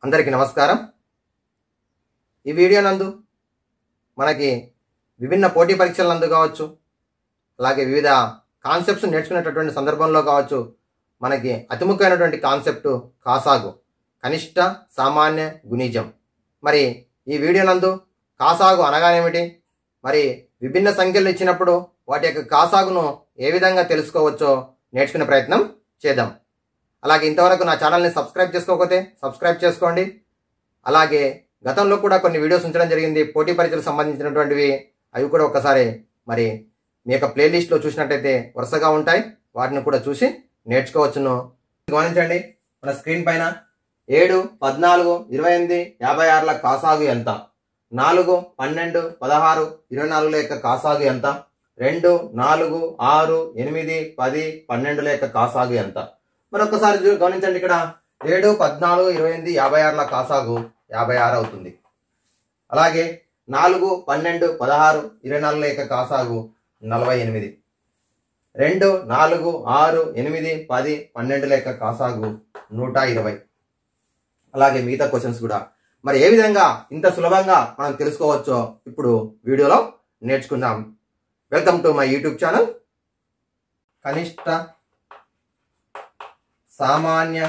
అందరికీ నమస్కారం ఈ వీడియో నందు మనకి విభిన్న పోటీ పరీక్షల నందు కావచ్చు అలాగే వివిధ కాన్సెప్ట్స్ నేర్చుకునేటటువంటి సందర్భంలో కావచ్చు మనకి అతి ముఖ్యమైనటువంటి కాన్సెప్ట్ కాసాగు కనిష్ట సామాన్య గుణిజం మరి ఈ వీడియో నందు కాసాగు అనగానేమిటి మరి విభిన్న సంఖ్యలు ఇచ్చినప్పుడు వాటి యొక్క కాసాగును ఏ విధంగా తెలుసుకోవచ్చో నేర్చుకునే ప్రయత్నం చేద్దాం అలాగే ఇంతవరకు నా ఛానల్ని సబ్స్క్రైబ్ చేసుకోకపోతే సబ్స్క్రైబ్ చేసుకోండి అలాగే గతంలో కూడా కొన్ని వీడియోస్ ఉంచడం జరిగింది పోటీ పరీక్షలకు సంబంధించినటువంటివి అవి కూడా ఒక్కసారి మరి మీ యొక్క ప్లేలిస్ట్లో చూసినట్టయితే వరుసగా ఉంటాయి వాటిని కూడా చూసి నేర్చుకోవచ్చును గమనించండి మన స్క్రీన్ పైన ఏడు పద్నాలుగు ఇరవై ఎనిమిది యాభై ఆరుల కాసాగు ఎంత నాలుగు పన్నెండు పదహారు ఇరవై నాలుగుల యొక్క కాసాగు ఎంత రెండు నాలుగు ఆరు ఎనిమిది పది పన్నెండుల యొక్క కాసాగు ఎంత మరొకసారి చూ- గమనించండి ఇక్కడ ఏడు పద్నాలుగు ఇరవై ఎనిమిది యాభై ఆరుల కాసాగు యాభై ఆరు అవుతుంది అలాగే నాలుగు పన్నెండు పదహారు ఇరవై నాలుగుల యొక్క కాసాగు నలభై ఎనిమిది రెండు నాలుగు ఆరు ఎనిమిది పది పన్నెండుల యొక్క కాసాగు నూట ఇరవై అలాగే మిగతా క్వశ్చన్స్ కూడా మరి ఏ విధంగా ఇంత సులభంగా మనం తెలుసుకోవచ్చో ఇప్పుడు వీడియోలో నేర్చుకుందాం welcome to my YouTube channel కనిష్ట సామాన్య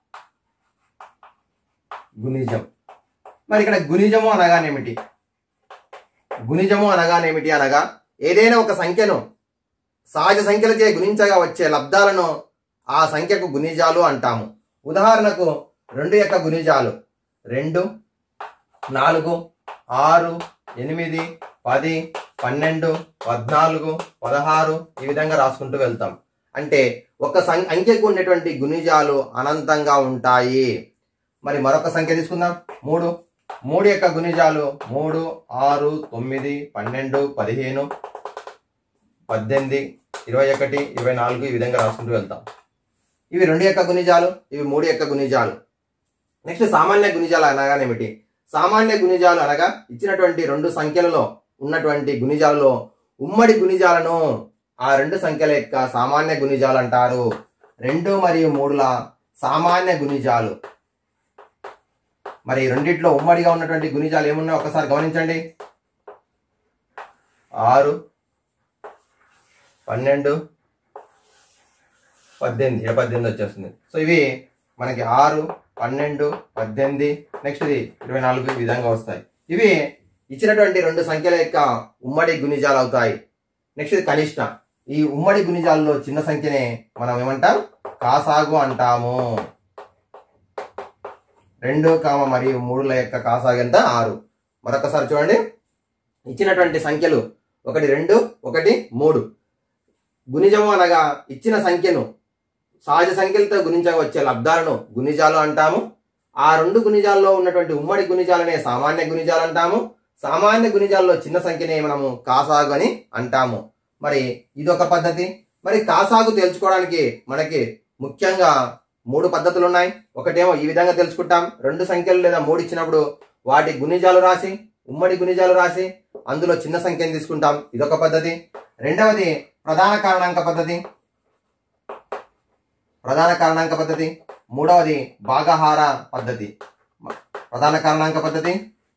గుణిజం మరి ఇక్కడ గుణిజము అనగానేమిటి గుణిజము అనగానేమిటి అనగా ఏదైనా ఒక సంఖ్యను సహజ సంఖ్యలచే గుణించగా వచ్చే లబ్ధాలను ఆ సంఖ్యకు గుణిజాలు అంటాము ఉదాహరణకు రెండు యొక్క గుణిజాలు రెండు నాలుగు ఆరు ఎనిమిది పది పన్నెండు పద్నాలుగు పదహారు ఈ విధంగా రాసుకుంటూ వెళ్తాం అంటే ఒక సం అంకెకు ఉండేటువంటి గుణిజాలు అనంతంగా ఉంటాయి మరి మరొక సంఖ్య తీసుకుందాం మూడు మూడు యొక్క గుణిజాలు మూడు ఆరు తొమ్మిది పన్నెండు పదిహేను పద్దెనిమిది ఇరవై ఒకటి ఇరవై నాలుగు ఈ విధంగా రాసుకుంటూ వెళ్తాం ఇవి రెండు యొక్క గుణిజాలు ఇవి మూడు యొక్క గుణిజాలు నెక్స్ట్ సామాన్య గుణిజాలు అనగానేమిటి సామాన్య గుణిజాలు అనగా ఇచ్చినటువంటి రెండు సంఖ్యలలో ఉన్నటువంటి గుణిజాలలో ఉమ్మడి గుణిజాలను ఆ రెండు సంఖ్యల యొక్క సామాన్య గుణిజాలు అంటారు రెండు మరియు మూడుల సామాన్య గుణిజాలు మరి రెండిట్లో ఉమ్మడిగా ఉన్నటువంటి గుణిజాలు ఏమున్నాయో ఒకసారి గమనించండి ఆరు పన్నెండు పద్దెనిమిది ఏ పద్దెనిమిది వచ్చేస్తుంది సో ఇవి మనకి ఆరు పన్నెండు పద్దెనిమిది నెక్స్ట్ ఇది ఇరవై నాలుగు ఈ విధంగా వస్తాయి ఇవి ఇచ్చినటువంటి రెండు సంఖ్యల యొక్క ఉమ్మడి గుణిజాలు అవుతాయి నెక్స్ట్ ఇది కనిష్ట ఈ ఉమ్మడి గుణిజాలలో చిన్న సంఖ్యనే మనం ఏమంటాం కాసాగు అంటాము రెండు కామ మరియు మూడుల యొక్క కాసాగు ఎంత ఆరు మరొకసారి చూడండి ఇచ్చినటువంటి సంఖ్యలు ఒకటి రెండు ఒకటి మూడు గుణిజము అనగా ఇచ్చిన సంఖ్యను సహజ సంఖ్యలతో గుణించగా వచ్చే లబ్ధాలను గుణిజాలు అంటాము ఆ రెండు గుణిజాల్లో ఉన్నటువంటి ఉమ్మడి గుణిజాలనే సామాన్య గుణిజాలు అంటాము సామాన్య గుణిజాల్లో చిన్న సంఖ్యనే మనము కాసాగు అని అంటాము మరి ఇదొక పద్ధతి మరి కాసాగు తెలుసుకోవడానికి మనకి ముఖ్యంగా మూడు పద్ధతులు ఉన్నాయి ఒకటేమో ఈ విధంగా తెలుసుకుంటాం రెండు సంఖ్యలు లేదా మూడు ఇచ్చినప్పుడు వాటి గుణిజాలు రాసి ఉమ్మడి గుణిజాలు రాసి అందులో చిన్న సంఖ్యను తీసుకుంటాం ఇదొక పద్ధతి రెండవది ప్రధాన కారణాంక పద్ధతి ప్రధాన కారణాంక పద్ధతి మూడవది భాగహార పద్ధతి ప్రధాన కారణాంక పద్ధతి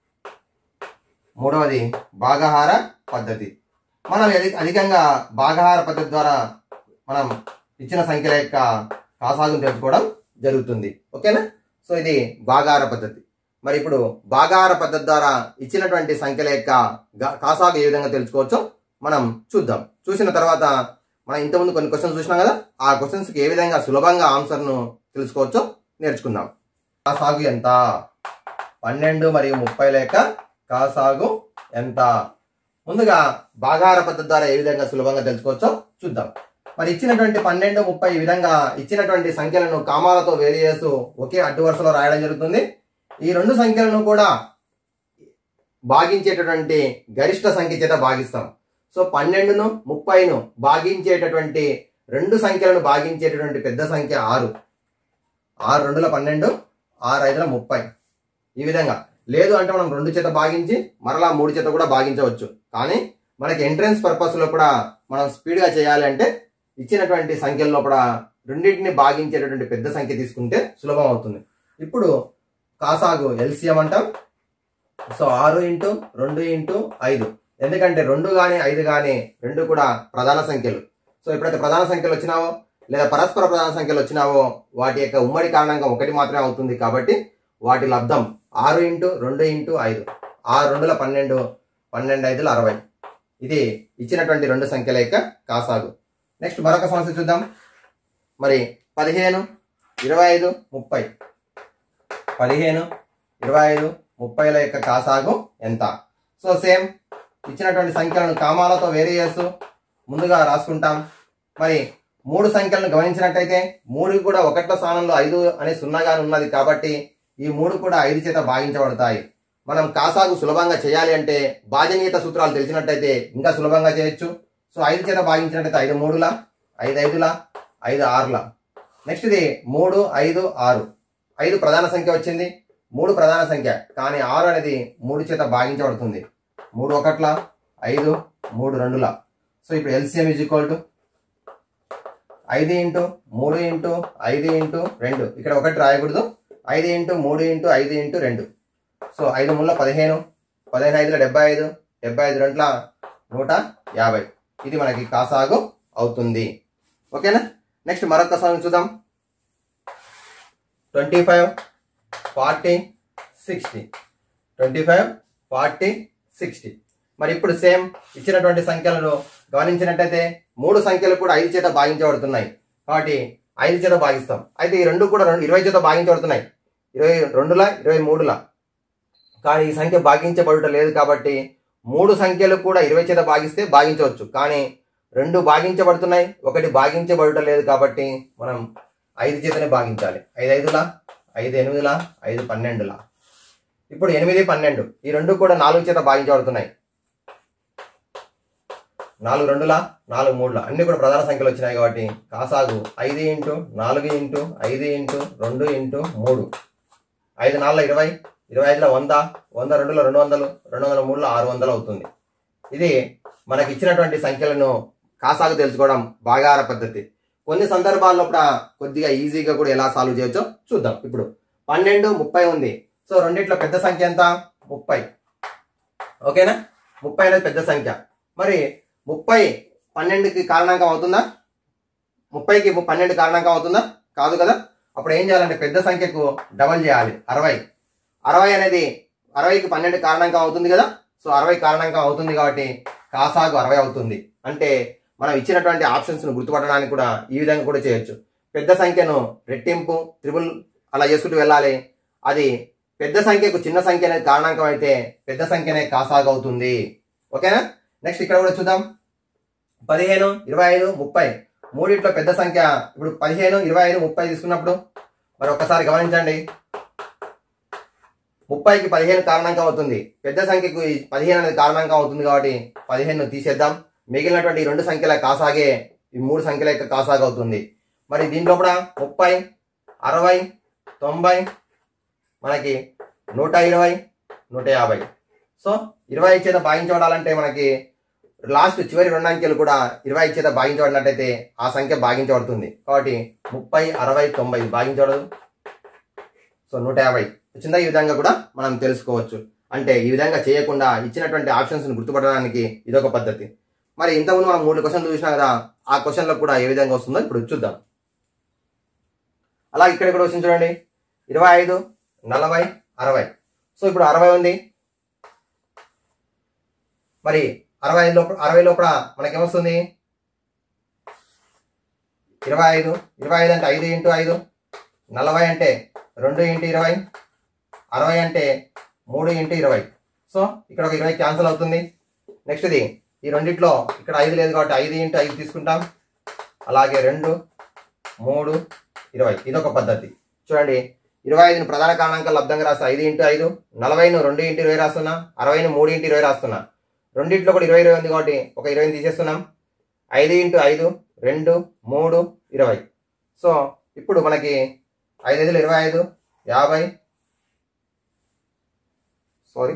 మూడవది భాగహార పద్ధతి మనం అధి- అధికంగా భాగహార పద్ధతి ద్వారా మనం ఇచ్చిన సంఖ్యల యొక్క కాసాగును తెలుసుకోవడం జరుగుతుంది ఓకేనా సో ఇది భాగాహార పద్ధతి మరి ఇప్పుడు భాగాహార పద్ధతి ద్వారా ఇచ్చినటువంటి సంఖ్యల యొక్క గా- కాసాగు ఏ విధంగా తెలుసుకోవచ్చో మనం చూద్దాం చూసిన తర్వాత మనం ఇంతకుముందు కొన్ని క్వశ్చన్స్ చూసినాం కదా ఆ క్వశ్చన్స్ కి ఏ విధంగా సులభంగా ఆన్సర్ను తెలుసుకోవచ్చో నేర్చుకుందాం కాసాగు ఎంత పన్నెండు మరియు ముప్పై లేక కాసాగు ఎంత ముందుగా భాగాహార పద్ధతి ద్వారా ఏ విధంగా సులభంగా తెలుసుకోవచ్చో చూద్దాం మరి ఇచ్చినటువంటి పన్నెండు ముప్పై ఈ విధంగా ఇచ్చినటువంటి సంఖ్యలను కామాలతో వేరు చేస్తూ ఒకే అడ్డు వరుసలో రాయడం జరుగుతుంది ఈ రెండు సంఖ్యలను కూడా భాగించేటటువంటి గరిష్ట సంఖ్య చేత భాగిస్తాం సో పన్నెండును ముప్పైను భాగించేటటువంటి రెండు సంఖ్యలను భాగించేటటువంటి పెద్ద సంఖ్య ఆరు ఆరు రెండుల పన్నెండు ఆరు ఐదుల ముప్పై ఈ విధంగా లేదు అంటే మనం రెండు చేత భాగించి మరలా మూడు చేత కూడా భాగించవచ్చు కానీ మనకి ఎంట్రన్స్ పర్పస్ లో కూడా మనం స్పీడ్ గా చేయాలి అంటే ఇచ్చినటువంటి సంఖ్యల లోపల రెండింటిని భాగించేటటువంటి పెద్ద సంఖ్య తీసుకుంటే సులభం అవుతుంది ఇప్పుడు కాసాగు ఎల్సిఎం అంటాం సో ఆరు ఇంటూ రెండు ఇంటూ ఐదు ఎందుకంటే రెండు కానీ ఐదు కానీ రెండు కూడా ప్రధాన సంఖ్యలు సో ఎప్పుడైతే ప్రధాన సంఖ్యలు వచ్చినావో లేదా పరస్పర ప్రధాన సంఖ్యలు వచ్చినావో వాటి యొక్క ఉమ్మడి కారణంగా ఒకటి మాత్రమే అవుతుంది కాబట్టి వాటి లబ్ధం ఆరు ఇంటూ రెండు ఇంటూ ఐదు ఆరు రెండుల పన్నెండు పన్నెండు ఐదుల అరవై ఇది ఇచ్చినటువంటి రెండు సంఖ్యల యొక్క కాసాగు నెక్స్ట్ మరొక సమస్య చూద్దాం మరి పదిహేను ఇరవై ఐదు ముప్పై పదిహేను ఇరవై ఐదు ముప్పైల యొక్క కాసాగు ఎంత సో సేమ్ ఇచ్చినటువంటి సంఖ్యలను కామాలతో వేరే చేస్తూ ముందుగా రాసుకుంటాం మరి మూడు సంఖ్యలను గమనించినట్టయితే మూడు కూడా ఒకట్ల స్థానంలో ఐదు అనే సున్నాగానే ఉన్నది కాబట్టి ఈ మూడు కూడా ఐదు చేత భాగించబడతాయి మనం కాసాగు సులభంగా చేయాలి అంటే భాజనీయత సూత్రాలు తెలిసినట్టయితే ఇంకా సులభంగా చేయొచ్చు సో ఐదు చేత భాగించినట్టయితే ఐదు మూడుల ఐదు ఐదుల ఐదు ఆరుల నెక్స్ట్ ఇది మూడు ఐదు ఆరు ఐదు ప్రధాన సంఖ్య వచ్చింది మూడు ప్రధాన సంఖ్య కానీ ఆరు అనేది మూడు చేత భాగించబడుతుంది మూడు ఒకట్ల ఐదు మూడు రెండుల సో ఇప్పుడు ఎల్సిఎం ఈజ్ ఈక్వల్ టు ఐదు ఇంటూ మూడు ఇంటూ ఐదు ఇంటూ రెండు ఇక్కడ ఒకటి రాయకూడదు ఐదు ఇంటూ మూడు ఇంటూ ఐదు ఇంటూ రెండు సో ఐదు ముళ్ళ పదిహేను పదిహేను ఐదుల డెబ్బై ఐదు డెబ్బై ఐదు రెంట్ల నూట యాభై ఇది మనకి కాసాగు అవుతుంది ఓకేనా నెక్స్ట్ మరొక సమయం చూద్దాం twenty five forty sixty twenty five forty sixty మరి ఇప్పుడు సేమ్ ఇచ్చినటువంటి సంఖ్యలను గమనించినట్టయితే మూడు సంఖ్యలు కూడా ఐదు చేత భాగించబడుతున్నాయి కాబట్టి ఐదు చేత భాగిస్తాం అయితే ఈ రెండు కూడా రెండు ఇరవై చేత భాగించబడుతున్నాయి ఇరవై రెండుల ఇరవై మూడుల కానీ ఈ సంఖ్య భాగించబడుట లేదు కాబట్టి మూడు సంఖ్యలు కూడా ఇరవై చేత భాగిస్తే భాగించవచ్చు కానీ రెండు భాగించబడుతున్నాయి ఒకటి భాగించబడుట లేదు కాబట్టి మనం ఐదు చేతనే భాగించాలి ఐదు ఐదుల ఐదు ఎనిమిదిల ఐదు పన్నెండుల ఇప్పుడు ఎనిమిది పన్నెండు ఈ రెండు కూడా నాలుగు చేత భాగించబడుతున్నాయి నాలుగు రెండుల నాలుగు మూడుల అన్ని కూడా ప్రధాన సంఖ్యలు వచ్చినాయి కాబట్టి కాసాగు ఐదు ఇంటూ నాలుగు ఇంటూ ఐదు ఇంటూ రెండు ఇంటూ మూడు ఐదు నాలుగు ఇరవై ఇరవై ఐదుల వంద వంద రెండులో రెండు వందలు రెండు వందల మూడులో ఆరు వందలు అవుతుంది ఇది మనకి ఇచ్చినటువంటి సంఖ్యలను కాసాగు తెలుసుకోవడం బాగార పద్ధతి కొన్ని సందర్భాల్లో కూడా కొద్దిగా ఈజీగా కూడా ఎలా సాల్వ్ చేయొచ్చో చూద్దాం ఇప్పుడు పన్నెండు ముప్పై ఉంది సో రెండిట్లో పెద్ద సంఖ్య ఎంత ముప్పై ఓకేనా ముప్పై అనేది పెద్ద సంఖ్య మరి ముప్పై పన్నెండుకి కారణాంకం అవుతుందా ముప్పైకి ము- పన్నెండు కారణాంకం అవుతుందా కాదు కదా అప్పుడు ఏం చేయాలంటే పెద్ద సంఖ్యకు డబల్ చేయాలి అరవై అరవై అనేది అరవైకి పన్నెండు కారణాంకం అవుతుంది కదా సో అరవై కారణాంకం అవుతుంది కాబట్టి కాసాగు అరవై అవుతుంది అంటే మనం ఇచ్చినటువంటి ఆప్షన్స్ ను గుర్తుపట్టడానికి కూడా ఈ విధంగా కూడా చేయొచ్చు పెద్ద సంఖ్యను రెట్టింపు త్రిబుల్ అలా చేసుకుంటూ వెళ్ళాలి అది పెద్ద సంఖ్యకు చిన్న సంఖ్య అనేది కారణాంకం అయితే పెద్ద సంఖ్యనే కాసాగు అవుతుంది ఓకేనా నెక్స్ట్ ఇక్కడ కూడా చూద్దాం పదిహేను ఇరవై ఐదు ముప్పై మూడిట్లో పెద్ద సంఖ్య ఇప్పుడు పదిహేను ఇరవై ఐదు ముప్పై తీసుకున్నప్పుడు మరి ఒక్కసారి గమనించండి ముప్పైకి పదిహేను కారణాంకం అవుతుంది పెద్ద సంఖ్యకు ఈ పదిహేను అనేది కారణాంకం అవుతుంది కాబట్టి పదిహేను తీసేద్దాం మిగిలినటువంటి ఈ రెండు సంఖ్యల కాసాగే ఈ మూడు సంఖ్యల యొక్క కాసాగ అవుతుంది మరి దీంట్లో కూడా ముప్పై అరవై తొంభై మనకి నూట ఇరవై నూట యాభై సో ఇరవై చేత భాగించబడాలంటే మనకి లాస్ట్ చివరి రెండు అంకెలు కూడా ఇరవై చేత భాగించబడినట్టయితే ఆ సంఖ్య భాగించబడుతుంది కాబట్టి ముప్పై అరవై తొంభై భాగించబడదు సో నూట యాభై వచ్చిందా ఈ విధంగా కూడా మనం తెలుసుకోవచ్చు అంటే ఈ విధంగా చేయకుండా ఇచ్చినటువంటి ఆప్షన్స్ ని గుర్తుపట్టడానికి ఇదొక పద్ధతి మరి ఇంతకుముందు మనం మూడు క్వశ్చన్లు చూసినా కదా ఆ క్వశ్చన్లో కూడా ఏ విధంగా వస్తుందో ఇప్పుడు చూద్దాం అలా ఇక్కడ కూడా వచ్చింది చూడండి ఇరవై ఐదు నలభై అరవై సో ఇప్పుడు అరవై ఉంది మరి అరవై ఐదు లోపల అరవై లోపల మనకేమొస్తుంది ఇరవై ఐదు ఇరవై ఐదు అంటే ఐదు ఇంటూ ఐదు నలభై అంటే రెండు ఇంటూ ఇరవై అరవై అంటే మూడు ఇంటూ ఇరవై సో ఇక్కడ ఒక ఇరవై క్యాన్సిల్ అవుతుంది నెక్స్ట్ ఇది ఈ రెండిట్లో ఇక్కడ ఐదు లేదు కాబట్టి ఐదు ఇంటూ ఐదు తీసుకుంటాం అలాగే రెండు మూడు ఇరవై ఇదొక పద్ధతి చూడండి ఇరవై ఐదును ప్రధాన కారణాంకాలు లబ్ధంగా రాస్తా ఐదు ఇంటూ ఐదు నలభైను రెండు ఇంటూ ఇరవై రాస్తున్నా అరవైను మూడు ఇంటూ ఇరవై రాస్తున్నా రెండింటిలో కూడా ఇరవై ఇరవై ఉంది కాబట్టి ఒక ఇరవై తీసేస్తున్నాం ఐదు ఇంటూ ఐదు రెండు మూడు ఇరవై సో ఇప్పుడు మనకి ఐదు ఐదులు ఇరవై ఐదు యాభై సారీ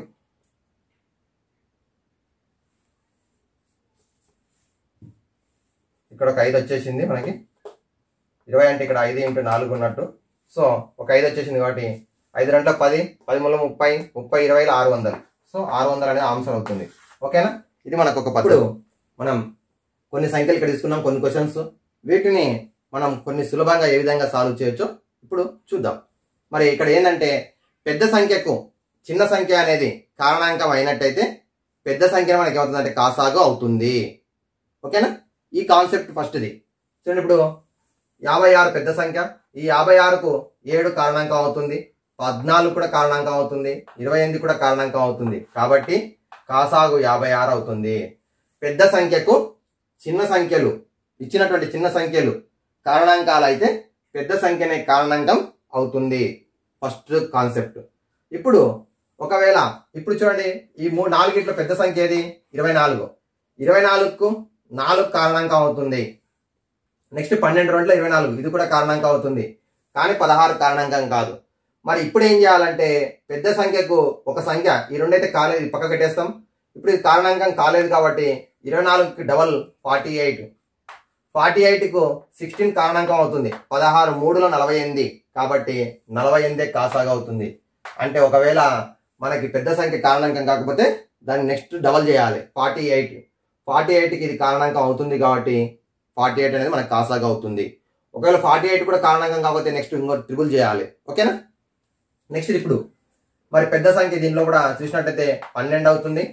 ఇక్కడ ఒక ఐదు వచ్చేసింది మనకి ఇరవై అంటే ఇక్కడ ఐదు ఇంటూ నాలుగు ఉన్నట్టు సో ఒక ఐదు వచ్చేసింది కాబట్టి ఐదు రెండుల పది పది మూల ముప్పై ముప్పై ఇరవై ఆరు వందలు సో ఆరు వందలు అనేది ఆన్సర్ అవుతుంది ఓకేనా ఇది మనకు ఒక పప్పుడు మనం కొన్ని సంఖ్యలు ఇక్కడ తీసుకున్నాం కొన్ని క్వశ్చన్స్ వీటిని మనం కొన్ని సులభంగా ఏ విధంగా సాల్వ్ చేయొచ్చో ఇప్పుడు చూద్దాం మరి ఇక్కడ ఏంటంటే పెద్ద సంఖ్యకు చిన్న సంఖ్య అనేది కారణాంకం అయినట్టయితే పెద్ద సంఖ్య మనకి ఏమవుతుందంటే కాసాగు అవుతుంది ఓకేనా ఈ కాన్సెప్ట్ ఫస్ట్ది చూడండి ఇప్పుడు యాభై ఆరు పెద్ద సంఖ్య ఈ యాభై ఆరుకు ఏడు కారణాంకం అవుతుంది పద్నాలుగు కూడా కారణాంకం అవుతుంది ఇరవై ఎనిమిది కూడా కారణాంకం అవుతుంది కాబట్టి కాసాగు యాభై ఆరు అవుతుంది పెద్ద సంఖ్యకు చిన్న సంఖ్యలు ఇచ్చినటువంటి చిన్న సంఖ్యలు కారణాంకాలు అయితే పెద్ద సంఖ్యనే కారణాంకం అవుతుంది ఫస్ట్ కాన్సెప్ట్ ఇప్పుడు ఒకవేళ ఇప్పుడు చూడండి ఈ మూడు నాలుగిట్లో పెద్ద సంఖ్య ఏది ఇరవై నాలుగు ఇరవై నాలుగుకు నాలుగు కారణాంకం అవుతుంది నెక్స్ట్ పన్నెండు రెండులో ఇరవై నాలుగు ఇది కూడా కారణాంకం అవుతుంది కానీ పదహారు కారణాంకం కాదు మరి ఇప్పుడు ఏం చేయాలంటే పెద్ద సంఖ్యకు ఒక సంఖ్య ఈ రెండైతే కాలేదు ఇది పక్క పెట్టేస్తాం ఇప్పుడు ఇది కారణాంకం కాలేదు కాబట్టి ఇరవై నాలుగుకి డబల్ ఫార్టీ ఎయిట్ ఫార్టీ ఎయిట్కు సిక్స్టీన్ కారణాంకం అవుతుంది పదహారు మూడులో నలభై ఎనిమిది కాబట్టి నలభై ఎనిమిదే కాసాగా అవుతుంది అంటే ఒకవేళ మనకి పెద్ద సంఖ్య కారణాంకం కాకపోతే దాన్ని నెక్స్ట్ డబల్ చేయాలి ఫార్టీ ఎయిట్ ఫార్టీ ఎయిట్కి ఇది కారణాంకం అవుతుంది కాబట్టి ఫార్టీ ఎయిట్ అనేది మనకు కాసాగా అవుతుంది ఒకవేళ ఫార్టీ ఎయిట్ కూడా కారణాంకం కాకపోతే నెక్స్ట్ ఇంకో త్రిబుల్ చేయాలి ఓకేనా నెక్స్ట్ ఇప్పుడు మరి పెద్ద సంఖ్య దీనిలో కూడా చూసినట్టయితే పన్నెండు అవుతుంది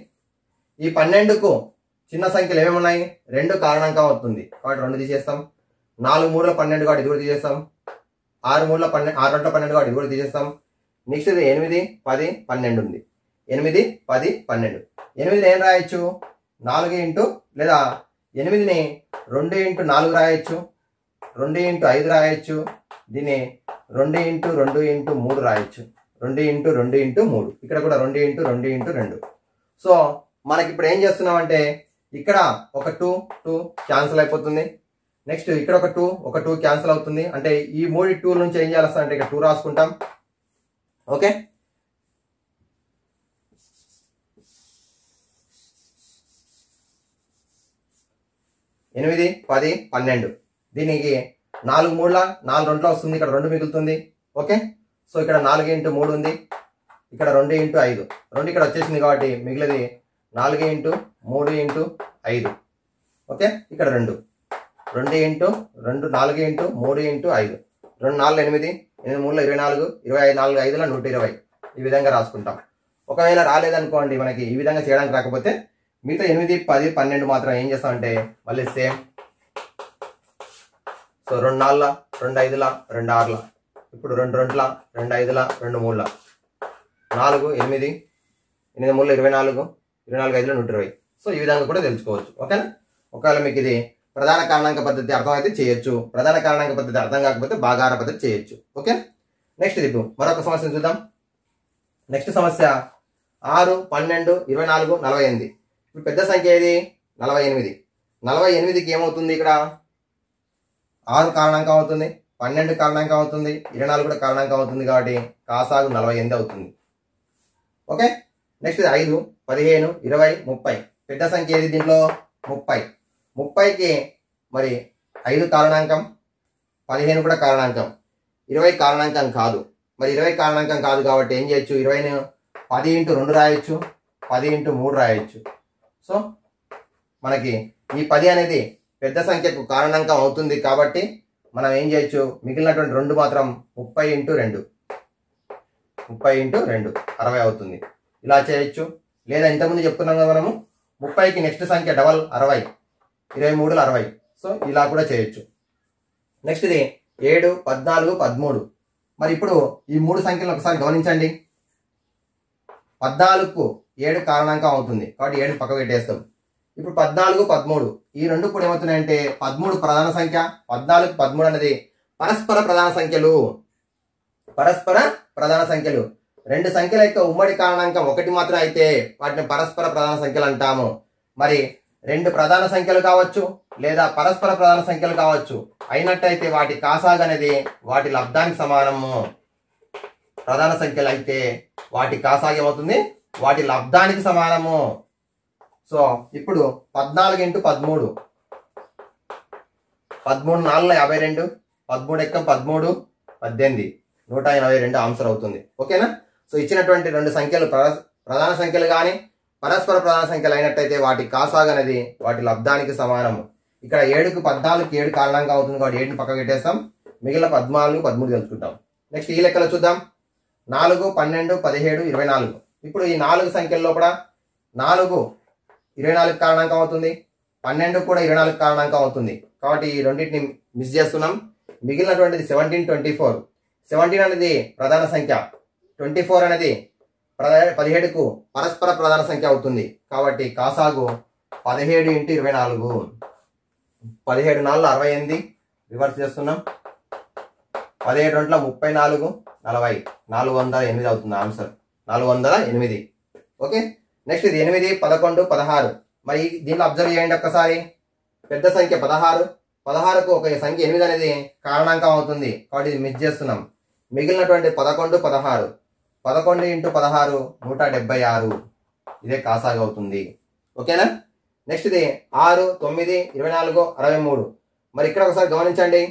ఈ పన్నెండుకు చిన్న సంఖ్యలు ఏమేమి ఉన్నాయి రెండు కారణాంకం అవుతుంది కాబట్టి రెండు తీసేస్తాం నాలుగు మూడుల పన్నెండు కాబట్టి ఇది కూడా తీసేస్తాం ఆరు మూడుల పన్నెండు ఆరు రెండుల పన్నెండు కాబట్టి ఇది కూడా తీసేస్తాం నెక్స్ట్ ఇది ఎనిమిది పది పన్నెండు ఉంది ఎనిమిది పది పన్నెండు ఎనిమిదిని ఏం రాయొచ్చు నాలుగు ఇంటూ లేదా ఎనిమిదిని రెండు ఇంటూ నాలుగు రాయొచ్చు రెండు ఇంటూ ఐదు రాయొచ్చు దీన్ని రెండు ఇంటూ రెండు ఇంటూ మూడు రాయొచ్చు రెండు ఇంటూ రెండు ఇంటూ మూడు ఇక్కడ కూడా రెండు ఇంటూ రెండు ఇంటూ రెండు సో మనకి ఇప్పుడు ఏం చేస్తున్నాం అంటే ఇక్కడ ఒక టూ టూ క్యాన్సిల్ అయిపోతుంది నెక్స్ట్ ఇక్కడ ఒక టూ ఒక టూ క్యాన్సిల్ అవుతుంది అంటే ఈ మూడు టూ నుంచి ఏం చేయాలి అంటే ఇక్కడ టూ రాసుకుంటాం ఓకే ఎనిమిది పది పన్నెండు దీనికి నాలుగు మూడుల నాలుగు రెండులో వస్తుంది ఇక్కడ రెండు మిగులుతుంది ఓకే సో ఇక్కడ నాలుగు ఇంటూ మూడు ఉంది ఇక్కడ రెండు ఇంటూ ఐదు రెండు ఇక్కడ వచ్చేసింది కాబట్టి మిగిలిది నాలుగు ఇంటూ మూడు ఇంటూ ఐదు ఓకే ఇక్కడ రెండు రెండు ఇంటూ రెండు నాలుగు ఇంటూ మూడు ఇంటూ ఐదు రెండు నాలుగు ఎనిమిది ఎనిమిది మూడులో ఇరవై నాలుగు ఇరవై ఐదు నాలుగు ఐదులో నూట ఇరవై ఈ విధంగా రాసుకుంటాం ఒకవేళ రాలేదనుకోండి మనకి ఈ విధంగా చేయడానికి రాకపోతే మిగతా ఎనిమిది పది పన్నెండు మాత్రం ఏం చేస్తామంటే మళ్ళీ సేమ్ సో రెండు నాలుగుల రెండు ఐదుల రెండు ఆరుల ఇప్పుడు రెండు రెండుల రెండు ఐదుల రెండు మూడుల నాలుగు ఎనిమిది ఎనిమిది మూడుల ఇరవై నాలుగు ఇరవై నాలుగు ఐదులో నూట ఇరవై సో ఈ విధంగా కూడా తెలుసుకోవచ్చు ఓకేనా ఒకవేళ మీకు ఇది ప్రధాన కారణాంక పద్ధతి అర్థమైతే చేయొచ్చు ప్రధాన కారణాంక పద్ధతి అర్థం కాకపోతే భాగాహార పద్ధతి చేయొచ్చు ఓకే నెక్స్ట్ ఇది ఇప్పుడు మరొక సమస్యను చూద్దాం నెక్స్ట్ సమస్య ఆరు పన్నెండు ఇరవై నాలుగు నలభై ఎనిమిది ఇప్పుడు పెద్ద సంఖ్య ఏది నలభై ఎనిమిది నలభై ఎనిమిదికి ఏమవుతుంది ఇక్కడ ఆరు కారణాంకం అవుతుంది పన్నెండు కారణాంకం అవుతుంది ఇరవై నాలుగు కూడా కారణాంకం అవుతుంది కాబట్టి కాసాగు నలభై ఎనిమిది అవుతుంది ఓకే నెక్స్ట్ ఐదు పదిహేను ఇరవై ముప్పై పెద్ద సంఖ్య ఏది దీంట్లో ముప్పై ముప్పైకి మరి ఐదు కారణాంకం పదిహేను కూడా కారణాంకం ఇరవై కారణాంకం కాదు మరి ఇరవై కారణాంకం కాదు కాబట్టి ఏం చేయొచ్చు ఇరవైని పది ఇంటూ రెండు రాయొచ్చు పది ఇంటూ మూడు రాయొచ్చు సో మనకి ఈ పది అనేది పెద్ద సంఖ్యకు కారణాంకం అవుతుంది కాబట్టి మనం ఏం చేయొచ్చు మిగిలినటువంటి రెండు మాత్రం ముప్పై ఇంటూ రెండు ముప్పై ఇంటూ రెండు అరవై అవుతుంది ఇలా చేయొచ్చు లేదా ఇంతకుముందు చెప్పుకున్నాం కదా మనము ముప్పైకి నెక్స్ట్ సంఖ్య డబల్ అరవై ఇరవై మూడులు అరవై సో ఇలా కూడా చేయొచ్చు నెక్స్ట్ ఇది ఏడు పద్నాలుగు పదమూడు మరి ఇప్పుడు ఈ మూడు సంఖ్యలను ఒకసారి గమనించండి పద్నాలుగుకు ఏడు కారణాంకం అవుతుంది కాబట్టి ఏడు పక్క పెట్టేస్తాం ఇప్పుడు పద్నాలుగు పదమూడు ఈ రెండు కూడా ఏమవుతున్నాయంటే పదమూడు ప్రధాన సంఖ్య పద్నాలుగు పదమూడు అనేది పరస్పర ప్రధాన సంఖ్యలు పరస్పర ప్రధాన సంఖ్యలు రెండు సంఖ్యల యొక్క ఉమ్మడి కారణాంకం ఒకటి మాత్రం అయితే వాటిని పరస్పర ప్రధాన సంఖ్యలు అంటాము మరి రెండు ప్రధాన సంఖ్యలు కావచ్చు లేదా పరస్పర ప్రధాన సంఖ్యలు కావచ్చు అయినట్టయితే వాటి కాసాగ్ అనేది వాటి లబ్ధానికి సమానము ప్రధాన సంఖ్యలు అయితే వాటి కాసాగ్ ఏమవుతుంది వాటి లబ్ధానికి సమానము సో ఇప్పుడు పద్నాలుగు ఇంటూ పదమూడు పదమూడు నాలుగు యాభై రెండు పదమూడు ఎక్క పదమూడు పద్దెనిమిది నూట ఎనభై రెండు ఆన్సర్ అవుతుంది ఓకేనా సో ఇచ్చినటువంటి రెండు సంఖ్యలు ప్ర- ప్రధాన సంఖ్యలు కానీ పరస్పర ప్రధాన సంఖ్యలు అయినట్టయితే వాటి కాసాగు అనేది వాటి లబ్ధానికి సమానము ఇక్కడ ఏడుకు పద్నాలుగు ఏడు కారణంగా అవుతుంది కాబట్టి ఏడుని పక్కకు పెట్టేస్తాం మిగిలిన పద్నాలుగు పదమూడు తెలుసుకుంటాం నెక్స్ట్ ఈ లెక్కలో చూద్దాం నాలుగు పన్నెండు పదిహేడు ఇరవై నాలుగు ఇప్పుడు ఈ నాలుగు సంఖ్యల లోపల నాలుగు ఇరవై నాలుగు కారణాంకం అవుతుంది పన్నెండు కూడా ఇరవై నాలుగు కారణాంకం అవుతుంది కాబట్టి ఈ రెండింటిని మిస్ చేస్తున్నాం మిగిలినటువంటిది సెవెంటీన్ ట్వంటీ ఫోర్ సెవెంటీన్ అనేది ప్రధాన సంఖ్య ట్వంటీ ఫోర్ అనేది ప్రధా- పదిహేడుకు పరస్పర ప్రధాన సంఖ్య అవుతుంది కాబట్టి కాసాగు పదిహేడు ఇంటూ ఇరవై నాలుగు పదిహేడు నాలుగు అరవై ఎనిమిది రివర్స్ చేస్తున్నాం పదిహేడు రెండుల ముప్పై నాలుగు నలభై నాలుగు వందల ఎనిమిది అవుతుంది ఆన్సర్ నాలుగు వందల ఎనిమిది ఓకే నెక్స్ట్ ఇది ఎనిమిది పదకొండు పదహారు మరి దీనిలో అబ్జర్వ్ చేయండి ఒక్కసారి పెద్ద సంఖ్య పదహారు పదహారుకు ఒక సంఖ్య ఎనిమిది అనేది కారణాంకం అవుతుంది కాబట్టి ఇది మిస్ చేస్తున్నాం మిగిలినటువంటి పదకొండు పదహారు పదకొండు ఇంటూ పదహారు నూట డెబ్బై ఆరు ఇదే కాసాగా అవుతుంది ఓకేనా నెక్స్ట్ ఇది ఆరు తొమ్మిది ఇరవై నాలుగు అరవై మూడు మరి ఇక్కడ ఒకసారి గమనించండి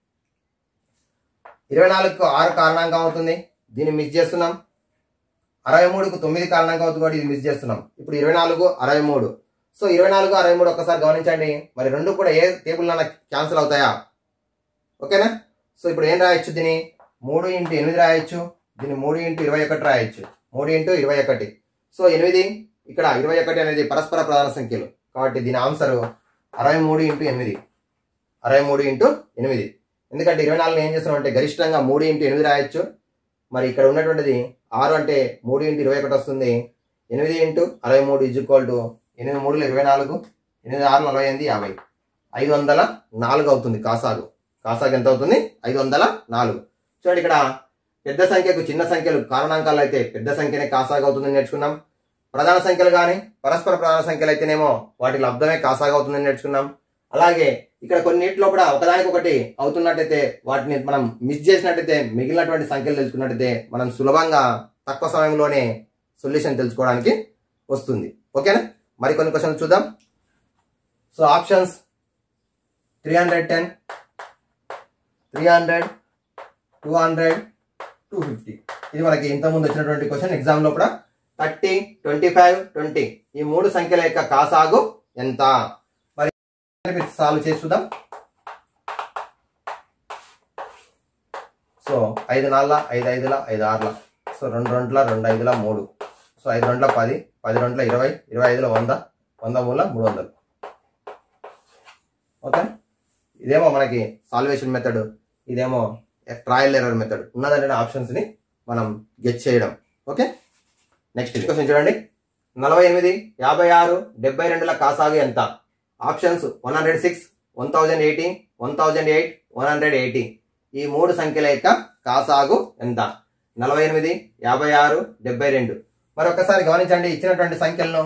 ఇరవై నాలుగుకు ఆరు కారణాంకం అవుతుంది దీన్ని మిస్ చేస్తున్నాం అరవై మూడుకు తొమ్మిది కారణంగా అవుతుంది కాబట్టి ఇది మిస్ చేస్తున్నాం ఇప్పుడు ఇరవై నాలుగు అరవై మూడు సో ఇరవై నాలుగు అరవై మూడు ఒక్కసారి గమనించండి మరి రెండు కూడా ఏ టేబుల్ అన్న క్యాన్సిల్ అవుతాయా ఓకేనా సో ఇప్పుడు ఏం రాయొచ్చు దీన్ని మూడు ఇంటూ ఎనిమిది రాయొచ్చు దీన్ని మూడు ఇంటూ ఇరవై ఒకటి రాయొచ్చు మూడు ఇంటూ ఇరవై ఒకటి సో ఎనిమిది ఇక్కడ ఇరవై ఒకటి అనేది పరస్పర ప్రధాన సంఖ్యలు కాబట్టి దీని ఆన్సర్ అరవై మూడు ఇంటూ ఎనిమిది అరవై మూడు ఇంటూ ఎనిమిది ఎందుకంటే ఇరవై నాలుగు ఏం చేస్తున్నాం అంటే గరిష్టంగా మూడు ఇంటూ ఎనిమిది రాయొచ్చు మరి ఇక్కడ ఉన్నటువంటిది ఆరు అంటే మూడు ఇంటూ ఇరవై ఒకటి వస్తుంది ఎనిమిది ఇంటూ అరవై మూడు ఇజ్ ఈక్వల్ టు ఎనిమిది మూడులో ఇరవై నాలుగు ఎనిమిది ఆరు నలభై ఎనిమిది యాభై ఐదు వందల నాలుగు అవుతుంది కాసాగు కాసాగు ఎంత అవుతుంది ఐదు వందల నాలుగు చూడండి ఇక్కడ పెద్ద సంఖ్యకు చిన్న సంఖ్యలు కారణాంకాలు అయితే పెద్ద సంఖ్యనే కాసాగు అవుతుందని నేర్చుకున్నాం ప్రధాన సంఖ్యలు కానీ పరస్పర ప్రధాన సంఖ్యలు అయితేనేమో వాటి లబ్ధమే కాసాగు అవుతుందని నేర్చుకున్నాం అలాగే ఇక్కడ కొన్నిటిలో కూడా ఒకదానికొకటి అవుతున్నట్టయితే వాటిని మనం మిస్ చేసినట్టయితే మిగిలినటువంటి సంఖ్యలు తెలుసుకున్నట్టయితే మనం సులభంగా తక్కువ సమయంలోనే సొల్యూషన్ తెలుసుకోవడానికి వస్తుంది ఓకేనా మరి కొన్ని క్వశ్చన్స్ చూద్దాం so options three hundred ten three hundred two hundred two fifty ఇది మనకి ఇంతకుముందు వచ్చినటువంటి క్వశ్చన్ ఎగ్జామ్ లో కూడా థర్టీ ట్వంటీ ఫైవ్ ట్వంటీ ఈ మూడు సంఖ్యల యొక్క కాసాగు ఎంత మరి సాల్వ్ చేసి చూద్దాం సో ఐదు నాలుగుల ఐదు ఐదుల ఐదు ఆరుల సో రెండు రెండుల రెండు ఐదుల మూడు సో ఐదు రెండుల పది పది రెండుల ఇరవై ఇరవై ఐదుల వంద వంద మూల మూడు వందలు ఓకే ఇదేమో మనకి సాల్వేషన్ మెథడ్ ఇదేమో ట్రయల్ ఎర్రర్ మెథడ్ ఉన్నదంటే ఆప్షన్స్ ని మనం గెట్ చేయడం ఓకే నెక్స్ట్ క్వశ్చన్ చూడండి నలభై ఎనిమిది యాభై ఆరు డెబ్బై రెండుల కాసాగు ఎంత options one hundred six one thousand eighty one thousand eight one hundred eighty ఈ మూడు సంఖ్యల యొక్క కాసాగు ఎంత నలభై ఎనిమిది యాభై ఆరు డెబ్బై రెండు మరి ఒకసారి గమనించండి ఇచ్చినటువంటి సంఖ్యలను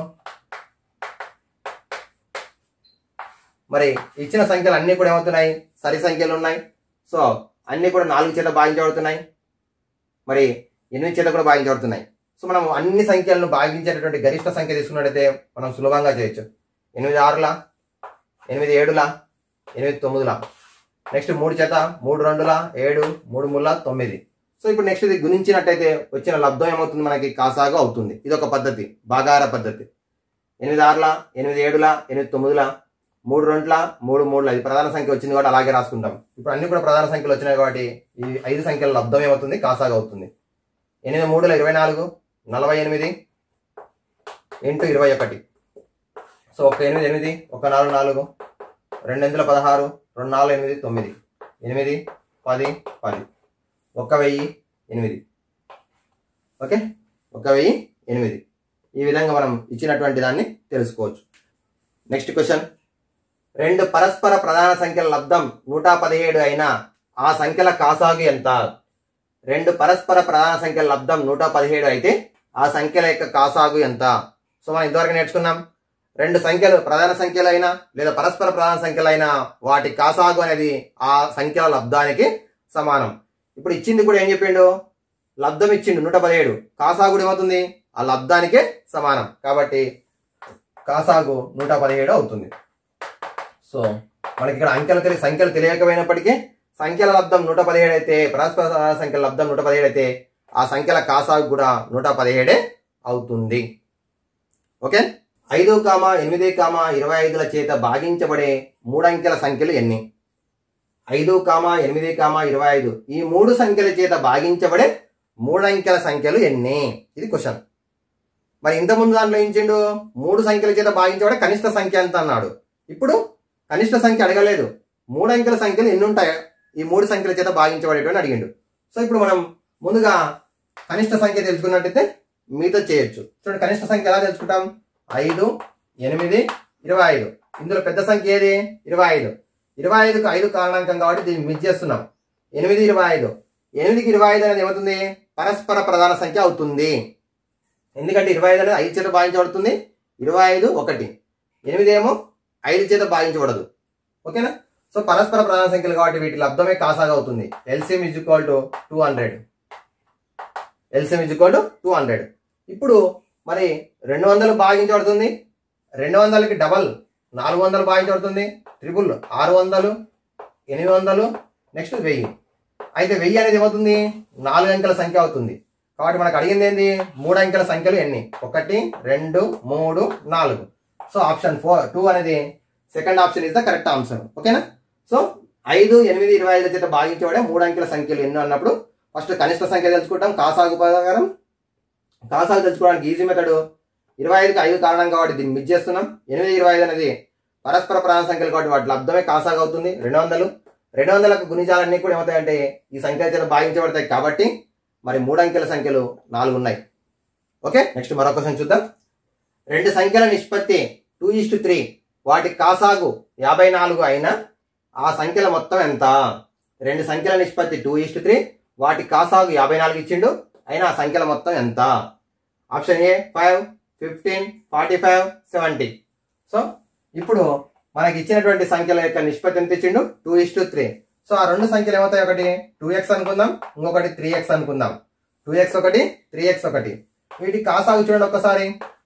మరి ఇచ్చిన సంఖ్యలు అన్ని కూడా ఏమవుతున్నాయి సరి సంఖ్యలు ఉన్నాయి సో అన్ని కూడా నాలుగు చేత భాగించబడుతున్నాయి మరి ఎనిమిది చేత కూడా భాగించబడుతున్నాయి సో మనం అన్ని సంఖ్యలను భాగించేటటువంటి గరిష్ట సంఖ్య తీసుకున్నట్టయితే మనం సులభంగా చేయొచ్చు ఎనిమిది ఆరుల ఎనిమిది ఏడుల ఎనిమిది తొమ్మిదిల నెక్స్ట్ మూడు చేత మూడు రెండుల ఏడు మూడు మూడుల తొమ్మిది సో ఇప్పుడు నెక్స్ట్ ఇది గుణించినట్టయితే వచ్చిన లబ్ధం ఏమవుతుంది మనకి కాసాగు అవుతుంది ఇది ఒక పద్ధతి బాగార పద్ధతి ఎనిమిది ఆరుల ఎనిమిది ఏడుల ఎనిమిది తొమ్మిదిల మూడు రెండుల మూడు మూడుల ఇది ప్రధాన సంఖ్య వచ్చింది కాబట్టి అలాగే రాసుకుంటాం ఇప్పుడు అన్ని కూడా ప్రధాన సంఖ్యలు వచ్చినాయి కాబట్టి ఈ ఐదు సంఖ్యల లబ్ధం ఏమవుతుంది కాసాగు అవుతుంది ఎనిమిది మూడుల ఇరవై నాలుగు నలభై ఎనిమిది ఇంటూ ఇరవై ఒకటి సో ఒక ఎనిమిది ఎనిమిది ఒక నాలుగు నాలుగు రెండు ఎనిమిదిల పదహారు రెండు నాలుగు ఎనిమిది తొమ్మిది ఎనిమిది పది పది ఒక వెయ్యి ఎనిమిది ఓకే ఒక వెయ్యి ఎనిమిది ఈ విధంగా మనం ఇచ్చినటువంటి దాన్ని తెలుసుకోవచ్చు నెక్స్ట్ క్వశ్చన్ రెండు పరస్పర ప్రధాన సంఖ్యల లబ్ధం నూట పదిహేడు అయినా ఆ సంఖ్యల కాసాగు ఎంత రెండు పరస్పర ప్రధాన సంఖ్యల లబ్ధం నూట పదిహేడు అయితే ఆ సంఖ్యల యొక్క కాసాగు ఎంత సో మనం ఇంతవరకు నేర్చుకున్నాం రెండు సంఖ్యలు ప్రధాన సంఖ్యలైనా లేదా పరస్పర ప్రధాన సంఖ్యలైనా వాటి కాసాగు అనేది ఆ సంఖ్యల లబ్ధానికి సమానం ఇప్పుడు ఇచ్చింది కూడా ఏం చెప్పిండు లబ్ధం ఇచ్చిండు నూట పదిహేడు కాసాగు కూడా ఏమవుతుంది ఆ లబ్ధానికే సమానం కాబట్టి కాసాగు నూట పదిహేడు అవుతుంది సో మనకి ఇక్కడ అంకెలు తెలియ సంఖ్యలు తెలియకపోయినప్పటికీ సంఖ్యల లబ్ధం నూట పదిహేడు అయితే పరస్పర సహకార సంఖ్యల లబ్ధం నూట పదిహేడు అయితే ఆ సంఖ్యల కాసాగు కూడా నూట పదిహేడే అవుతుంది ఓకే ఐదు కామ ఎనిమిది కామ ఇరవై ఐదుల చేత భాగించబడే మూడంకెల సంఖ్యలు ఎన్ని ఐదు కామ ఎనిమిది కామ ఇరవై ఐదు ఈ మూడు సంఖ్యల చేత భాగించబడే మూడంకెల సంఖ్యలు ఎన్ని ఇది క్వశ్చన్ మరి ఇంతకుముందు దాంట్లో ఇచ్చిండు మూడు సంఖ్యల చేత భాగించబడే కనిష్ట సంఖ్య ఎంత అన్నాడు ఇప్పుడు కనిష్ట సంఖ్య అడగలేదు మూడు అంకెల సంఖ్యలు ఎన్ని ఉంటాయి ఈ మూడు సంఖ్యల చేత భాగించబడేటువంటి అడిగిండు సో ఇప్పుడు మనం ముందుగా కనిష్ట సంఖ్య తెలుసుకున్నట్టయితే మీతో చేయొచ్చు చూడండి కనిష్ట సంఖ్య ఎలా తెలుసుకుంటాం ఐదు ఎనిమిది ఇరవై ఐదు ఇందులో పెద్ద సంఖ్య ఏది ఇరవై ఐదు ఇరవై ఐదుకు ఐదు కారణాంకం కాబట్టి దీన్ని మిస్ చేస్తున్నాం ఎనిమిది ఇరవై ఐదు ఎనిమిదికి ఇరవై ఐదు అనేది ఏమవుతుంది పరస్పర ప్రధాన సంఖ్య అవుతుంది ఎందుకంటే ఇరవై ఐదు అనేది ఐదు చేత భాగించబడుతుంది ఇరవై ఐదు ఒకటి ఎనిమిది ఏమో ఐదు చేత భాగించబడదు ఓకేనా సో పరస్పర ప్రధాన సంఖ్యలు కాబట్టి వీటి లబ్ధమే కాసాగా అవుతుంది LCM is equal to two hundred LCM is equal to two hundred ఇప్పుడు మరి రెండు వందలు భాగించబడుతుంది రెండు వందలకి డబల్ నాలుగు వందలు భాగించబడుతుంది ట్రిపుల్ ఆరు వందలు ఎనిమిది వందలు నెక్స్ట్ వెయ్యి అయితే వెయ్యి అనేది ఏమవుతుంది నాలుగు అంకెల సంఖ్య అవుతుంది కాబట్టి మనకు అడిగింది ఏంది మూడు అంకెల సంఖ్యలు ఎన్ని ఒకటి రెండు మూడు నాలుగు సో ఆప్షన్ ఫోర్ టూ అనేది second option is the correct answer ఓకేనా సో ఐదు ఎనిమిది ఇరవై ఐదు చేత భాగించబడే మూడు అంకెల సంఖ్యలు ఎన్నో అన్నప్పుడు ఫస్ట్ కనిష్ట సంఖ్య తెలుసుకుంటాం కాసాగు ప్రకారం కాసాగు తెలుసుకోవడానికి ఈజీ మెథడ్ ఇరవై ఐదుకి ఐదు కారణం కాబట్టి దీన్ని మిస్ చేస్తున్నాం ఎనిమిది ఇరవై ఐదు అనేది పరస్పర ప్రాణ సంఖ్యలు కాబట్టి వాటి లబ్ధమే కాసాగు అవుతుంది రెండు వందలు రెండు వందలకు గుణిజాలన్నీ కూడా ఏమవుతాయంటే ఈ సంఖ్య చేత భాగించబడతాయి కాబట్టి మరి మూడు అంకెల సంఖ్యలు నాలుగు ఉన్నాయి ఓకే నెక్స్ట్ మరొక క్వశ్చన్ చూద్దాం రెండు సంఖ్యల నిష్పత్తి టూ ఇస్ త్రీ వాటి కాసాగు యాభై నాలుగు అయినా ఆ సంఖ్యల మొత్తం ఎంత రెండు సంఖ్యల నిష్పత్తి టూ ఇస్ త్రీ వాటి కాసాగు యాభై నాలుగు ఇచ్చిండు అయినా ఆ సంఖ్యల మొత్తం ఎంత option A five fifteen forty five seventy so ఇప్పుడు మనకి ఇచ్చినటువంటి సంఖ్యల యొక్క నిష్పత్తి ఎంత ఇచ్చిండు two is to three so ఆ రెండు సంఖ్యలు ఏమవుతాయి ఒకటి టూ ఎక్స్ అనుకుందాం ఇంకొకటి త్రీ ఎక్స్ అనుకుందాం టూ ఎక్స్ ఒకటి త్రీ ఎక్స్ ఒకటి వీటి కాసాగు చూడండి ఒక్కసారి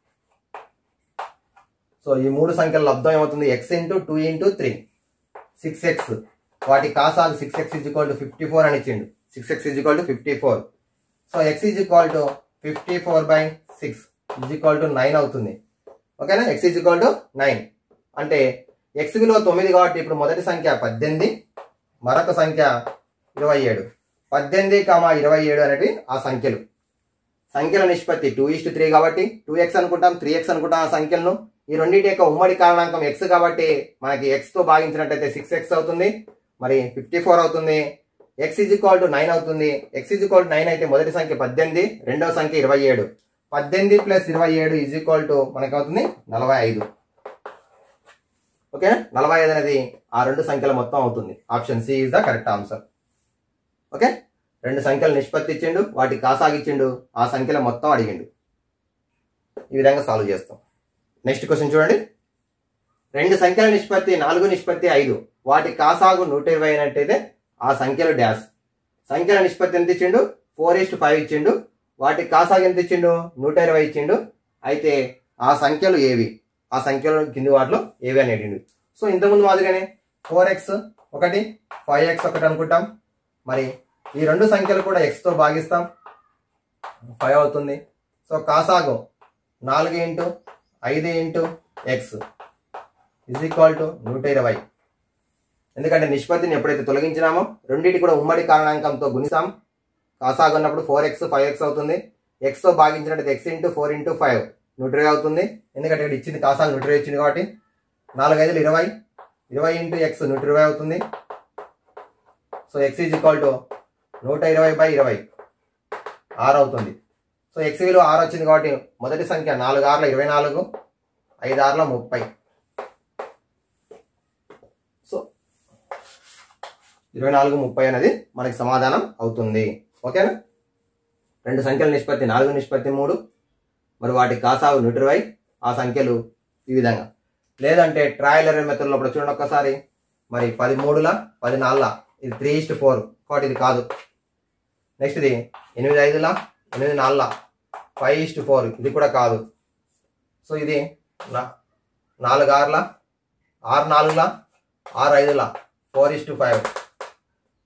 సో ఈ మూడు సంఖ్యల లబ్ధం ఏమవుతుంది x into two into three six x వాటి కాసాగు six x is equal to fifty four అని ఇచ్చిండు six x is equal to fifty four so x is equal to fifty four by six is equal to nine అవుతుంది ఓకేనా x is equal to nine అంటే x విలువ తొమ్మిది కాబట్టి ఇప్పుడు మొదటి సంఖ్య పద్దెనిమిది మరొక సంఖ్య ఇరవై ఏడు పద్దెనిమిది కామా ఇరవై ఏడు అనేవి ఆ సంఖ్యలు సంఖ్యల నిష్పత్తి టూ ఇస్ట్ త్రీ కాబట్టి టూ ఎక్స్ అనుకుంటాం త్రీ ఎక్స్ అనుకుంటాం ఆ సంఖ్యలను ఈ రెండింటి యొక్క ఉమ్మడి కారణాంకం ఎక్స్ కాబట్టి మనకి ఎక్స్ తో భాగించినట్టయితే సిక్స్ ఎక్స్ అవుతుంది మరి ఫిఫ్టీ ఫోర్ అవుతుంది x is equal to nine అవుతుంది x is equal to nine అయితే మొదటి సంఖ్య పద్దెనిమిది రెండవ సంఖ్య ఇరవై ఏడు పద్దెనిమిది ప్లస్ ఇరవై ఏడు ఇజ్ ఈక్వల్ టు మనకి అవుతుంది నలభై ఐదు ఓకే నలభై ఐదు అనేది ఆ రెండు సంఖ్యల మొత్తం అవుతుంది option C is the correct answer okay రెండు సంఖ్యలు నిష్పత్తి ఇచ్చిండు వాటి కాసాగిచ్చిండు ఆ సంఖ్యల మొత్తం అడిగిండు ఈ విధంగా సాల్వ్ చేస్తాం నెక్స్ట్ క్వశ్చన్ చూడండి రెండు సంఖ్యల నిష్పత్తి నాలుగు నిష్పత్తి ఐదు వాటి కాసాగు నూట ఇరవై అయినట్టయితే ఆ సంఖ్యలు డ్యాష్ సంఖ్యల నిష్పత్తి ఎంత ఇచ్చిండు ఫోర్ ఇస్ట్ ఫైవ్ ఇచ్చిండు వాటి కాసాగు ఎంత ఇచ్చిండు నూట ఇరవై ఇచ్చిండు అయితే ఆ సంఖ్యలు ఏవి ఆ సంఖ్యలు కింది వాటిలో ఏవి అని అడిగిండు సో ఇంతకుముందు మాదిరిగానే ఫోర్ ఎక్స్ ఒకటి ఫైవ్ ఎక్స్ ఒకటి అనుకుంటాం మరి ఈ రెండు సంఖ్యలు కూడా x తో భాగిస్తాం ఫైవ్ అవుతుంది సో కాసాగు నాలుగు ఇంటూ ఐదు into x is equal to నూట ఇరవై ఎందుకంటే నిష్పత్తిని ఎప్పుడైతే తొలగించినామో రెండింటి కూడా ఉమ్మడి కారణాంకంతో గుణిస్తాం కాసాగు ఉన్నప్పుడు ఫోర్ ఎక్స్ ఫైవ్ ఎక్స్ అవుతుంది X తో భాగించినట్టు x into four into five నూట ఇరవై అవుతుంది ఎందుకంటే ఇక్కడ ఇచ్చింది కాసాగు నూట ఇరవై ఇచ్చింది కాబట్టి నాలుగు ఐదులు ఇరవై ఇరవై ఇంటూ ఎక్స్ నూట ఇరవై అవుతుంది so x is equal to నూట ఇరవై బై ఇరవై ఆరు అవుతుంది సో ఎక్స్ విలువ ఆరు వచ్చింది కాబట్టి మొదటి సంఖ్య నాలుగు ఆరుల ఇరవై నాలుగు ఐదు ఆరుల ముప్పై సో ఇరవై నాలుగు ముప్పై అనేది మనకి సమాధానం అవుతుంది ఓకేనా రెండు సంఖ్యల నిష్పత్తి నాలుగు నిష్పత్తి మూడు మరి వాటి కాసాగు నూట ఇరవై ఆ సంఖ్యలు ఈ విధంగా లేదంటే ట్రయల్ ఎర్రర్ మెథడ్ లోపల చూడండి ఒక్కసారి మరి పది మూడుల పది నాలుగుల ఇది త్రీ ఇస్ట్ ఫోర్ కాబట్టి ఇది కాదు నెక్స్ట్ ఇది ఎనిమిది ఐదుల ఎనిమిది నాలుగుల ఫైవ్ ఇస్ట్ ఫోర్ ఇది కూడా కాదు సో ఇది నా- నాలుగు ఆరుల ఆరు నాలుగుల ఆరు ఐదుల four is to five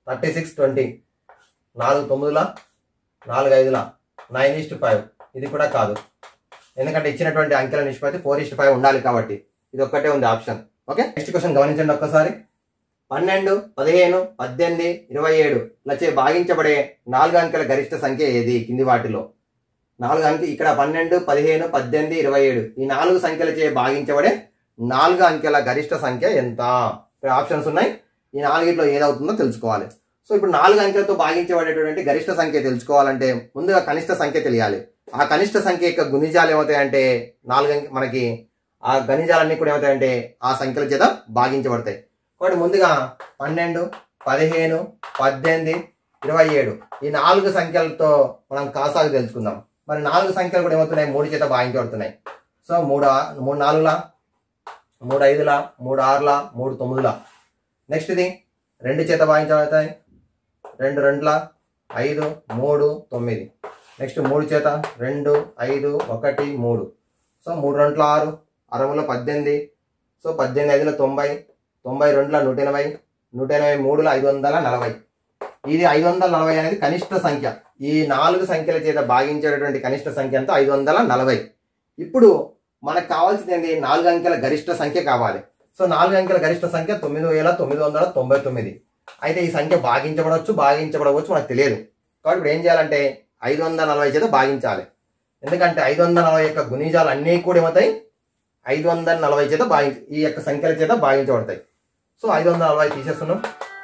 thirty six twenty నాలుగు తొమ్మిదిల నాలుగు ఐదుల నైన్ ఈస్ట్ ఫైవ్ ఇది కూడా కాదు ఎందుకంటే ఇచ్చినటువంటి అంకెల నిష్పత్తి ఫోర్ ఈస్ట్ ఫైవ్ ఉండాలి కాబట్టి ఇది ఒక్కటే ఉంది ఆప్షన్ ఓకే నెక్స్ట్ క్వశ్చన్ గమనించండి ఒక్కసారి పన్నెండు పదిహేను పద్దెనిమిది ఇరవై ఏడు లచే భాగించబడే నాలుగు అంకెల గరిష్ట సంఖ్య ఏది కింది వాటిలో నాలుగు అంకె ఇక్కడ పన్నెండు పదిహేను పద్దెనిమిది ఇరవై ఏడు ఈ నాలుగు సంఖ్యలచే భాగించబడే నాలుగు అంకెల గరిష్ట సంఖ్య ఎంత ఇక్కడ ఆప్షన్స్ ఉన్నాయి ఈ నాలుగిట్లో ఏదవుతుందో తెలుసుకోవాలి సో ఇప్పుడు నాలుగు అంకెలతో భాగించబడేటువంటి గరిష్ట సంఖ్య తెలుసుకోవాలంటే ముందుగా కనిష్ట సంఖ్య తెలియాలి ఆ కనిష్ట సంఖ్య యొక్క గుణిజాలు ఏమవుతాయంటే నాలుగు అంకె మనకి ఆ గణిజాలన్నీ కూడా ఏమవుతాయంటే ఆ సంఖ్యల చేత భాగించబడతాయి కాబట్టి ముందుగా పన్నెండు పదిహేను పద్దెనిమిది ఇరవై ఏడు ఈ నాలుగు సంఖ్యలతో మనం కాసాగు తెలుసుకుందాం మరి నాలుగు సంఖ్యలు కూడా ఏమవుతున్నాయి మూడు చేత భాగించబడుతున్నాయి సో మూడు ఆ- మూడు నాలుగుల మూడు ఐదుల మూడు ఆరుల మూడు తొమ్మిదిల నెక్స్ట్ ఇది రెండు చేత భాగించబడతాయి రెండు రెండుల ఐదు మూడు తొమ్మిది నెక్స్ట్ మూడు చేత రెండు ఐదు ఒకటి మూడు సో మూడు రెండుల ఆరు అరవల పద్దెనిమిది సో పద్దెనిమిది ఐదుల తొంభై తొంభై రెండుల నూట ఎనభై నూట ఎనభై మూడుల ఐదు వందల నలభై ఇది ఐదు వందల నలభై అనేది కనిష్ట సంఖ్య ఈ నాలుగు సంఖ్యల చేత భాగించేటటువంటి కనిష్ట సంఖ్య అంతా ఐదు వందల నలభై ఇప్పుడు మనకు కావాల్సింది ఏంటి నాలుగు అంకెల గరిష్ట సంఖ్య కావాలి సో నాలుగు అంకెల గరిష్ట సంఖ్య తొమ్మిది వేల తొమ్మిది వందల తొంభై తొమ్మిది అయితే ఈ సంఖ్య భాగించబడవచ్చు భాగించబడవచ్చు మనకు తెలియదు కాబట్టి ఇప్పుడు ఏం చేయాలంటే ఐదు వందల నలభై చేత భాగించాలి ఎందుకంటే ఐదు వందల నలభై యొక్క గుణిజాలు అన్నీ కూడా ఏమవుతాయి ఐదు వందల నలభై చేత భాగించ ఈ యొక్క సంఖ్యల చేత భాగించబడతాయి సో ఐదు వందల నలభై తీసేస్తున్నాం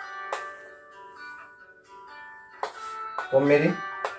తొమ్మిది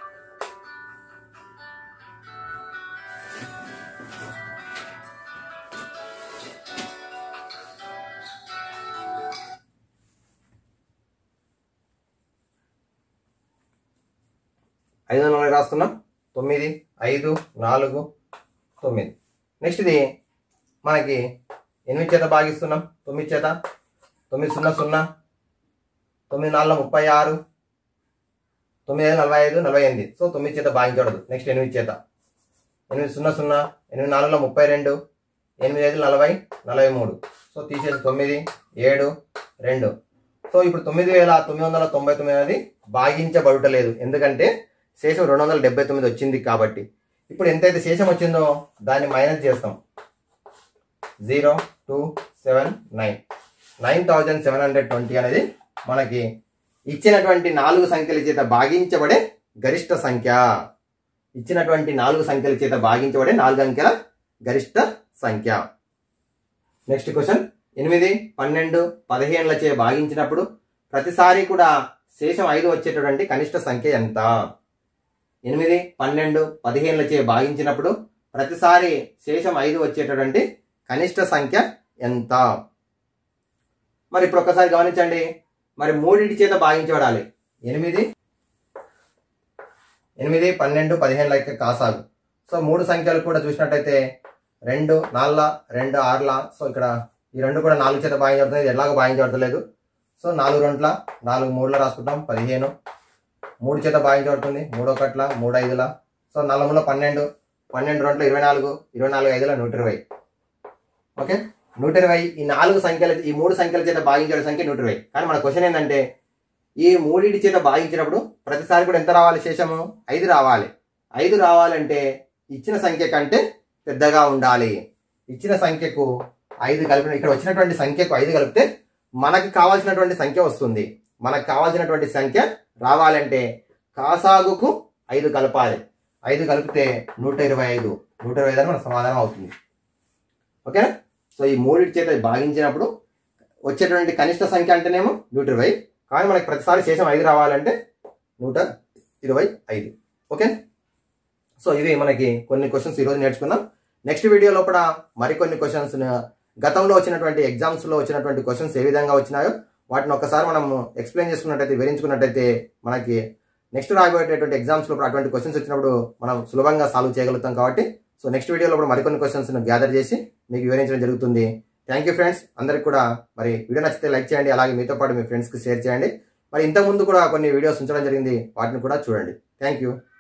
ఐదు వందల నలభై రాస్తున్నాం తొమ్మిది ఐదు నాలుగు తొమ్మిది నెక్స్ట్ ఇది మనకి ఎనిమిది చేత భాగిస్తున్నాం తొమ్మిది చేత తొమ్మిది సున్నా సున్నా తొమ్మిది నాలుగు ముప్పై ఆరు తొమ్మిది ఐదు నలభై ఐదు నలభై ఎనిమిది సో తొమ్మిది చేత భాగించకూడదు నెక్స్ట్ ఎనిమిది చేత ఎనిమిది సున్నా సున్నా ఎనిమిది నాలుగులో ముప్పై రెండు ఎనిమిది ఐదు నలభై నలభై మూడు సో తీసేసి తొమ్మిది ఏడు రెండు సో ఇప్పుడు తొమ్మిది వేల తొమ్మిది వందల తొంభై తొమ్మిది అనేది భాగించబడటలేదు ఎందుకంటే శేషం రెండు వందల డెబ్బై తొమ్మిది వచ్చింది కాబట్టి ఇప్పుడు ఎంతైతే శేషం వచ్చిందో దాన్ని మైనస్ చేస్తాం zero two seven nine nine thousand seven hundred twenty అనేది మనకి ఇచ్చినటువంటి నాలుగు సంఖ్యల చేత భాగించబడే గరిష్ట సంఖ్య ఇచ్చినటువంటి నాలుగు సంఖ్యల చేత భాగించబడే నాలుగు అంకెల గరిష్ట సంఖ్య నెక్స్ట్ క్వశ్చన్ ఎనిమిది పన్నెండు పదిహేనులచే భాగించినప్పుడు ప్రతిసారి కూడా శేషం ఐదు వచ్చేటటువంటి కనిష్ట సంఖ్య ఎంత ఎనిమిది పన్నెండు పదిహేనులచే భాగించినప్పుడు ప్రతిసారి శేషం ఐదు వచ్చేటటువంటి కనిష్ట సంఖ్య ఎంత మరి ఇప్పుడు ఒకసారి గమనించండి మరి మూడింటి చేత భాగించబడాలి ఎనిమిది ఎనిమిది పన్నెండు పదిహేను లెక్క కాసాగు సో మూడు సంఖ్యలు కూడా చూసినట్టయితే రెండు నాలుగుల రెండు ఆరుల సో ఇక్కడ ఈ రెండు కూడా నాలుగు చేత భాగించబడుతుంది ఇది ఎలాగో భాగించబడతలేదు సో నాలుగు రెండుల నాలుగు మూడుల రాసుకుంటాం పదిహేను మూడు చేత భాగించబడుతుంది మూడు ఒకట్ల మూడు ఐదుల సో నలుగులో పన్నెండు పన్నెండు రెండుల ఇరవై నాలుగు ఇరవై నాలుగు ఐదుల నూట ఇరవై ఓకే నూట ఇరవై ఈ నాలుగు సంఖ్యల ఈ మూడు సంఖ్యల చేత భాగించే సంఖ్య నూట ఇరవై కానీ మన క్వశ్చన్ ఏంటంటే ఈ మూడింటి చేత భాగించినప్పుడు ప్రతిసారి కూడా ఎంత రావాలి శేషము ఐదు రావాలి ఐదు రావాలంటే ఇచ్చిన సంఖ్య కంటే పెద్దగా ఉండాలి ఇచ్చిన సంఖ్యకు ఐదు కలిపిన ఇక్కడ వచ్చినటువంటి సంఖ్యకు ఐదు కలిపితే మనకు కావాల్సినటువంటి సంఖ్య వస్తుంది మనకు కావాల్సినటువంటి సంఖ్య రావాలంటే కాసాగుకు ఐదు కలపాలి ఐదు కలిపితే నూట ఇరవై ఐదు నూట ఇరవై ఐదు అని మన సమాధానం అవుతుంది ఓకేనా సో ఈ మూడింటి చేత భాగించినప్పుడు వచ్చేటువంటి కనిష్ట సంఖ్య అంటేనేమో నూట ఇరవై కానీ మనకి ప్రతిసారి శేషం ఐదు రావాలంటే నూట ఇరవై ఐదు ఓకే సో ఇవి మనకి కొన్ని క్వశ్చన్స్ ఈరోజు నేర్చుకున్నాం నెక్స్ట్ వీడియో లోపల మరికొన్ని క్వశ్చన్స్ గతంలో వచ్చినటువంటి ఎగ్జామ్స్లో వచ్చినటువంటి క్వశ్చన్స్ ఏ విధంగా వచ్చినాయో వాటిని ఒక్కసారి మనం ఎక్స్ప్లెయిన్ చేసుకున్నట్టయితే వివరించుకున్నట్టయితే మనకి నెక్స్ట్ రాబోయేటటువంటి ఎగ్జామ్స్ లోపల అటువంటి క్వశ్చన్స్ వచ్చినప్పుడు మనం సులభంగా సాల్వ్ చేయగలుగుతాం కాబట్టి సో నెక్స్ట్ వీడియోలో కూడా మరికొన్ని క్వశ్చన్స్ గ్యాదర్ చేసి మీకు వివరించడం జరుగుతుంది థ్యాంక్ యూ ఫ్రెండ్స్ అందరికి కూడా మరి వీడియో నచ్చితే లైక్ చేయండి అలాగే మీతో పాటు మీ ఫ్రెండ్స్కి షేర్ చేయండి మరి ఇంతకుముందు కూడా కొన్ని వీడియోస్ ఉంచడం జరిగింది వాటిని కూడా చూడండి థ్యాంక్ యూ